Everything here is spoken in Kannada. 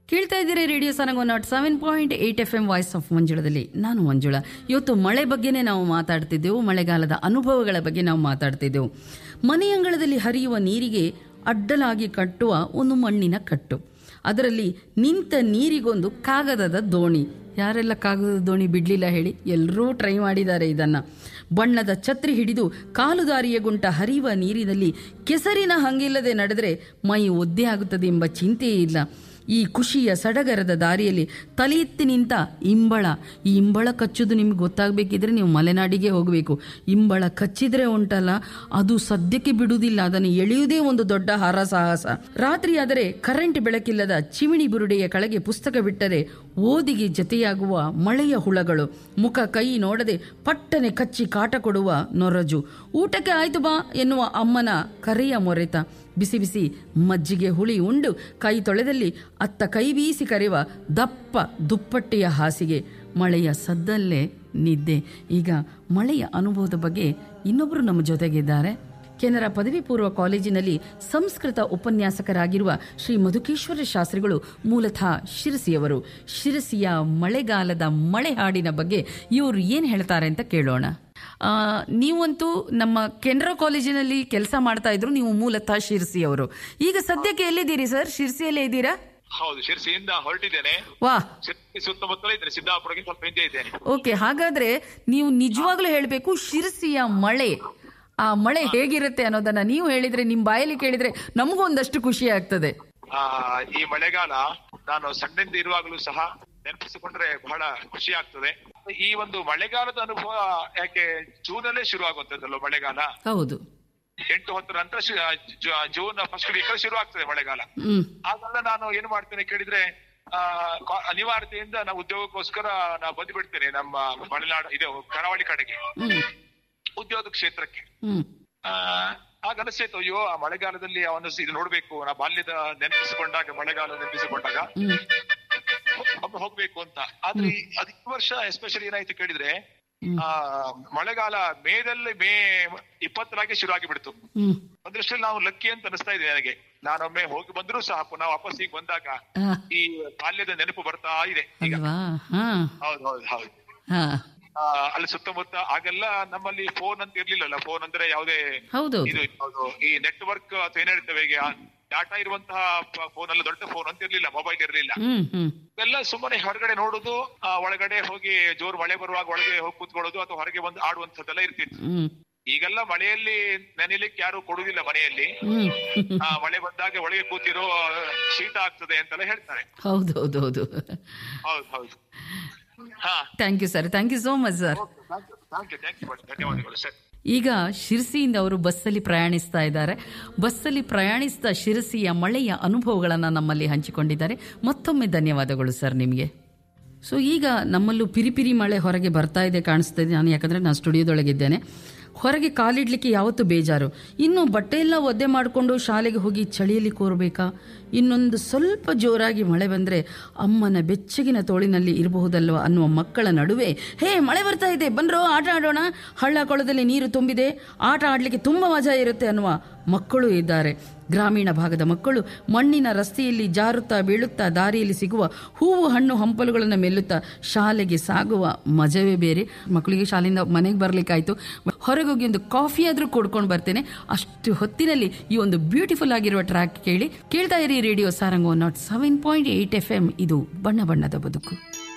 ಕೇಳ್ತಾ ಇದ್ದೀರಿ ರೇಡಿಯೋ ಸನಗೋ nought seven point eight F M voice of ಮಂಜುಳದಲ್ಲಿ ನಾನು ಮಂಜುಳ ಇವತ್ತು ಮಳೆ ಬಗ್ಗೆನೇ ನಾವು ಮಾತಾಡ್ತಿದ್ದೆವು ಮಳೆಗಾಲದ ಅನುಭವಗಳ ಬಗ್ಗೆ ನಾವು ಮಾತಾಡ್ತಿದ್ದೆವು ಮನೆಯಂಗಳದಲ್ಲಿ ಹರಿಯುವ ನೀರಿಗೆ ಅಡ್ಡಲಾಗಿ ಕಟ್ಟುವ ಒಂದು ಮಣ್ಣಿನ ಕಟ್ಟು ಅದರಲ್ಲಿ ನಿಂತ ನೀರಿಗೊಂದು ಕಾಗದದ ದೋಣಿ ಯಾರೆಲ್ಲ ಕಾಗದದ ದೋಣಿ ಬಿಡಲಿಲ್ಲ ಹೇಳಿ ಎಲ್ಲರೂ ಟ್ರೈ ಮಾಡಿದ್ದಾರೆ ಇದನ್ನು ಬಣ್ಣದ ಛತ್ರಿ ಹಿಡಿದು ಕಾಲುದಾರಿಯ ಗುಂಟ ಹರಿಯುವ ನೀರಿನಲ್ಲಿ ಕೆಸರಿನ ಹಂಗಿಲ್ಲದೆ ನಡೆದರೆ ಮೈ ಒದ್ದೆ ಆಗುತ್ತದೆ ಎಂಬ ಚಿಂತೆಯೇ ಇಲ್ಲ ಈ ಖುಷಿಯ ಸಡಗರದ ದಾರಿಯಲ್ಲಿ ತಲೆ ಎತ್ತಿ ನಿಂತ ಇಂಬಳ ಈ ಇಂಬಳ ಕಚ್ಚುದು ನಿಮ್ಗೆ ಗೊತ್ತಾಗಬೇಕಿದ್ರೆ ನೀವು ಮಲೆನಾಡಿಗೆ ಹೋಗಬೇಕು ಇಂಬಳ ಕಚ್ಚಿದ್ರೆ ಉಂಟಲ್ಲ ಅದು ಸದ್ಯಕ್ಕೆ ಬಿಡುವುದಿಲ್ಲ ಅದನ್ನು ಎಳೆಯುವುದೇ ಒಂದು ದೊಡ್ಡ ಹಾರ ಸಾಹಸ ರಾತ್ರಿ ಆದರೆ ಕರೆಂಟ್ ಬೆಳಕಿಲ್ಲದ ಚಿಮಿಣಿ ಬುರುಡೆಯ ಕೆಳಗೆ ಪುಸ್ತಕ ಬಿಟ್ಟರೆ ಓದಿಗೆ ಜತೆಯಾಗುವ ಮಳೆಯ ಹುಳಗಳು ಮುಖ ಕೈ ನೋಡದೆ ಪಟ್ಟನೆ ಕಚ್ಚಿ ಕಾಟ ಕೊಡುವ ನೊರಜು ಊಟಕ್ಕೆ ಆಯ್ತು ಬಾ ಎನ್ನುವ ಅಮ್ಮನ ಕರೆಯ ಮೊರೆತ ಬಿಸಿ ಬಿಸಿ ಮಜ್ಜಿಗೆ ಹುಳಿ ಉಂಡು ಕೈ ತೊಳೆದಲ್ಲಿ ಅತ್ತ ಕೈ ಬೀಸಿ ಕರೆಯುವ ದಪ್ಪ ದುಪ್ಪಟ್ಟೆಯ ಹಾಸಿಗೆ ಮಳೆಯ ಸದ್ದಲ್ಲೇ ನಿದ್ದೆ ಈಗ ಮಳೆಯ ಅನುಭವದ ಬಗ್ಗೆ ಇನ್ನೊಬ್ಬರು ನಮ್ಮ ಜೊತೆಗಿದ್ದಾರೆ ಕೆನರಾ ಪದವಿ ಪೂರ್ವ ಕಾಲೇಜಿನಲ್ಲಿ ಸಂಸ್ಕೃತ ಉಪನ್ಯಾಸಕರಾಗಿರುವ ಶ್ರೀ ಮಧುಕೇಶ್ವರ ಶಾಸ್ತ್ರಿಗಳು ಮೂಲತಃ ಶಿರಸಿಯವರು ಶಿರಸಿಯ ಮಳೆಗಾಲದ ಮಳೆ ಹಾಡಿನ ಬಗ್ಗೆ ಇವರು ಏನು ಹೇಳ್ತಾರೆ ಅಂತ ಕೇಳೋಣ ಆ, ನೀವಂತೂ ನಮ್ಮ ಕೆನರಾ ಕಾಲೇಜಿನಲ್ಲಿ ಕೆಲಸ ಮಾಡ್ತಾ ಇದ್ರು ನೀವು ಮೂಲತಃ ಶಿರಸಿಯವರು ಈಗ ಸದ್ಯಕ್ಕೆ ಎಲ್ಲಿದ್ದೀರಿ ಸರ್ ಶಿರಸಿಯಲ್ಲೇ ಇದ್ದೀರಾ ಹೌದು ಶಿರ್ಸಿಯಿಂದ ಹೊರಟಿದ್ದೇನೆ ವಾ ಶಿರ್ಸಿ ಸುತ್ತಮುತ್ತಲೇ ಇದ್ದೇನೆ ಸಿದ್ದಾಪುರಕ್ಕೆ ಸ್ವಲ್ಪ ಹಿಂದೆ ಇದ್ದೇನೆ ಓಕೆ ಹಾಗಾದ್ರೆ ನೀವು ನಿಜವಾಗ್ಲೂ ಹೇಳಬೇಕು ಶಿರಸಿಯ ಮಳೆ ಆ ಮಳೆ ಹೇಗಿರುತ್ತೆ ಅನ್ನೋದನ್ನ ನೀವು ಹೇಳಿದ್ರೆ ನಿಮ್ ಬಾಯಲ್ಲಿ ಕೇಳಿದ್ರೆ ನಮಗೂ ಒಂದಷ್ಟು ಖುಷಿ ಆಗ್ತದೆ ಆ ಈ ಮಳೆಗಾಲ ನಾನು ಸಣ್ಣದಿಂದ ಇರುವಾಗಲೂ ಸಹ ನೆನಪಿಸಿಕೊಂಡ್ರೆ ಬಹಳ ಖುಷಿ ಆಗ್ತದೆ ಈ ಒಂದು ಮಳೆಗಾಲದ ಅನುಭವ ಯಾಕೆ ಜೂನ್ ಅಲ್ಲೇ ಶುರು ಆಗುವಂತದ್ದಲ್ಲ ಮಳೆಗಾಲ ಹೌದು ಎಂಟು ಹೊತ್ತರ ನಂತರ ಶು- ಜು- ಜೂನ್ ಫಸ್ಟ್ ವೀಕ್ ಶುರು ಆಗ್ತದೆ ಮಳೆಗಾಲ ಹ್ಮ್ ಆಗೆಲ್ಲ ನಾನು ಏನು ಮಾಡ್ತೇನೆ ಕೇಳಿದ್ರೆ ಆ ಕಾ- ಅನಿವಾರ್ಯತೆಯಿಂದ ನಾವು ಉದ್ಯೋಗಕ್ಕೋಸ್ಕರ ನಾ ಬಂದು ಬಿಡ್ತೇನೆ ನಮ್ಮ ಮಲೆನಾಡು ಇದು ಕರಾವಳಿ ಕಡೆಗೆ ಹ್ಮ್ ಉದ್ಯೋಗ ಕ್ಷೇತ್ರಕ್ಕೆ ಹ್ಮ್ ಆ, ಆಗ ಅನಿಸ್ತಾಯ್ತು ಅಯ್ಯೋ ಆ ಮಳೆಗಾಲದಲ್ಲಿ ಅವನು ಇದು ನೋಡ್ಬೇಕು ನಾ ಬಾಲ್ಯದ ನೆನಪಿಸಿಕೊಂಡಾಗ ಮಳೆಗಾಲ ನೆನಪಿಸಿಕೊಂಡಾಗ ಹ್ಮ್ ಒಮ್ಮೆ ಹೋಗ್ಬೇಕು ಅಂತ ಆದ್ರೆ ಈ- ಅದ್ ಈ ವರ್ಷ ಎಸ್ಪೆಷಲಿ ಏನಾಯ್ತು ಕೇಳಿದ್ರೆ ಆ ಮಳೆಗಾಲ ಮೇದಲ್ಲಿ ಮೇ ಇಪ್ಪತ್ತರಾಗೆ ಶುರು ಆಗಿಬಿಡ್ತು ಹ್ಮ್ ಒಂದಷ್ಟರಲ್ಲಿ ನಾವು ಲಕ್ಕಿ ಅಂತ ಅನಿಸ್ತಾ ಇದೆ ನನಗೆ ನಾನೊಮ್ಮೆ ಹೋಗಿ ಬಂದ್ರು ಸಹ ಪುನಃ ವಾಪಸ್ ಈಗ ಬಂದಾಗ ಆ, ಈ ಬಾಲ್ಯದ ನೆನಪು ಬರ್ತಾ ಇದೆ ಈಗ ಅಲ್ವಾ ಹಾ ಹೌದು ಹೌದು ಹೌದು ಹಾ ಆ, ಅಲ್ಲಿ ಸುತ್ತಮುತ್ತ ಆಗೆಲ್ಲ ನಮ್ಮಲ್ಲಿ ಫೋನ್ ಅಂತ ಇರ್ಲಿಲ್ಲಲ್ಲ ಫೋನ್ ಅಂದ್ರೆ ಯಾವುದೇ ಹೌದೌದು ಇದು ಯಾವ್ದು ಈ ನೆಟ್ವರ್ಕ್ ಅಥವಾ ಏನ್ ಹೇಳ್ತೇವೆ ಈಗ ಡಾಟಾ ಇರುವಂತಹ ಫೋನ್ ಅಲ್ಲ ದೊಡ್ಡ ಫೋನ್ ಅಂತ ಇರ್ಲಿಲ್ಲ ಮೊಬೈಲ್ ಇರ್ಲಿಲ್ಲ ಹ್ಮ್ ಹ್ಮ್ ಎಲ್ಲ ಸುಮ್ಮನೆ ಹೊರಗಡೆ ನೋಡುದು ಆ, ಒಳಗಡೆ ಹೋಗಿ ಜೋರ್ ಮಳೆ ಬರುವಾಗ ಒಳಗೆ ಹೋಗಿ ಕೂತ್ಕೊಳ್ಳೋದು ಅಥವಾ ಹೊರಗೆ ಬಂದು ಆಡುವಂತದ್ದೆಲ್ಲ ಇರ್ತಿತ್ತು ಹ್ಮ್ ಈಗೆಲ್ಲ ಮಳೆಯಲ್ಲಿ ನೆನೆಲಿಕ್ಕೆ ಯಾರು ಕೊಡುದಿಲ್ಲ ಮನೆಯಲ್ಲಿ ಹ್ಮ್ ಆ, ಮಳೆ ಬಂದಾಗ ಒಳಗೆ ಕೂತಿರೋ ಶೀತ ಆಗ್ತದೆ ಅಂತೆಲ್ಲ ಹೇಳ್ತಾರೆ ಹೌದೌದು ಹೌದು ಹೌದು ಹೌದು ಹಾ thank you sir thank you so much sir thank you thank you ಧನ್ಯವಾದಗಳು ಸರ್ ಈಗ ಶಿರಸಿಯಿಂದ ಅವರು ಬಸ್ಸಲ್ಲಿ ಪ್ರಯಾಣಿಸ್ತಾ ಇದ್ದಾರೆ ಬಸ್ಸಲ್ಲಿ ಪ್ರಯಾಣಿಸಿದ ಶಿರಸಿಯ ಮಳೆಯ ಅನುಭವಗಳನ್ನು ನಮ್ಮಲ್ಲಿ ಹಂಚಿಕೊಂಡಿದ್ದಾರೆ ಮತ್ತೊಮ್ಮೆ ಧನ್ಯವಾದಗಳು ಸರ್ ನಿಮಗೆ ಸೊ ಈಗ ನಮ್ಮಲ್ಲೂ ಪಿರಿಪಿರಿ ಮಳೆ ಹೊರಗೆ ಬರ್ತಾ ಇದೆ ಕಾಣಿಸ್ತಾ ಇದೆ ನಾನು ಯಾಕಂದರೆ ನಾನು ಸ್ಟುಡಿಯೋದೊಳಗಿದ್ದೇನೆ ಹೊರಗೆ ಕಾಲಿಡ್ಲಿಕ್ಕೆ ಯಾವತ್ತೂ ಬೇಜಾರು ಇನ್ನು ಬಟ್ಟೆ ಎಲ್ಲ ಒದ್ದೆ ಮಾಡಿಕೊಂಡು ಶಾಲೆಗೆ ಹೋಗಿ ಚಳಿಯಲ್ಲಿ ಕೂರಬೇಕಾ ಇನ್ನೊಂದು ಸ್ವಲ್ಪ ಜೋರಾಗಿ ಮಳೆ ಬಂದರೆ ಅಮ್ಮನ ಬೆಚ್ಚಗಿನ ತೋಳಿನಲ್ಲಿ ಇರಬಹುದಲ್ವ ಅನ್ನುವ ಮಕ್ಕಳ ನಡುವೆ ಹೇ ಮಳೆ ಬರ್ತಾ ಇದೆ ಬನ್ರೋ ಆಟ ಆಡೋಣ ಹಳ್ಳ ಕೊಳದಲ್ಲಿ ನೀರು ತುಂಬಿದೆ ಆಟ ಆಡಲಿಕ್ಕೆ ತುಂಬ ಮಜಾ ಇರುತ್ತೆ ಅನ್ನುವ ಮಕ್ಕಳು ಇದ್ದಾರೆ ಗ್ರಾಮೀಣ ಭಾಗದ ಮಕ್ಕಳು ಮಣ್ಣಿನ ರಸ್ತೆಯಲ್ಲಿ ಜಾರುತ್ತಾ ಬೀಳುತ್ತಾ ದಾರಿಯಲ್ಲಿ ಸಿಗುವ ಹೂವು ಹಣ್ಣು ಹಂಪಲುಗಳನ್ನು ಮೆಲ್ಲುತ್ತಾ ಶಾಲೆಗೆ ಸಾಗುವ ಮಜವೇ ಬೇರೆ ಮಕ್ಕಳಿಗೆ ಶಾಲೆಯಿಂದ ಮನೆಗೆ ಬರ್ಲಿಕ್ಕಾಯ್ತು ಹೊರಗೆ ಹೋಗಿ ಒಂದು ಕಾಫಿ ಆದರೂ ಕೊಡ್ಕೊಂಡು ಬರ್ತೇನೆ ಅಷ್ಟು ಹೊತ್ತಿನಲ್ಲಿ ಈ ಒಂದು ಬ್ಯೂಟಿಫುಲ್ ಆಗಿರುವ ಟ್ರ್ಯಾಕ್ ಕೇಳಿ ಕೇಳ್ತಾ ಇರಿ ರೇಡಿಯೋ ಸಾರಂಗೋ nought seven point eight F M ಇದು ಬಣ್ಣ ಬಣ್ಣದ ಬದುಕು